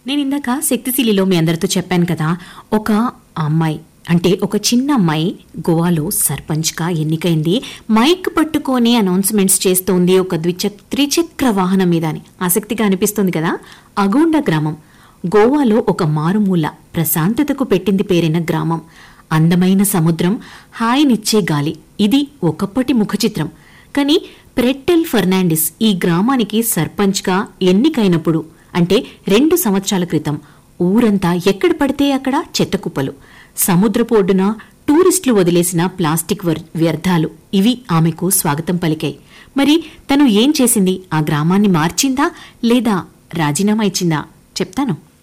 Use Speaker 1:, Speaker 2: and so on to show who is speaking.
Speaker 1: నేను ఇందాక శక్తిశీలిలో మీ అందరితో చెప్పాను కదా ఒక అమ్మాయి అంటే ఒక చిన్న అమ్మాయి గోవాలో సర్పంచ్గా ఎన్నికైంది మైక్ పట్టుకొని అనౌన్స్మెంట్స్ చేస్తోంది ఒక ద్విచక్ త్రిచక్ర వాహనం మీద అని ఆసక్తిగా అనిపిస్తుంది కదా అగోండ గ్రామం గోవాలో ఒక మారుమూల ప్రశాంతతకు పెట్టింది పేరైన గ్రామం అందమైన సముద్రం హాయినిచ్చే గాలి ఇది ఒకప్పటి ముఖచిత్రం కానీ ప్రెట్టెల్ ఫెర్నాండిస్ ఈ గ్రామానికి సర్పంచ్గా ఎన్నికైనప్పుడు అంటే రెండు సంవత్సరాల క్రితం ఊరంతా ఎక్కడ పడితే అక్కడ చెత్త కుప్పలు సముద్రపు ఒడ్డున టూరిస్టులు వదిలేసిన ప్లాస్టిక్ వర్- వ్యర్థాలు ఇవి ఆమెకు స్వాగతం పలికాయి మరి తను ఏం చేసింది ఆ గ్రామాన్ని మార్చిందా లేదా రాజీనామా ఇచ్చిందా చెప్తాను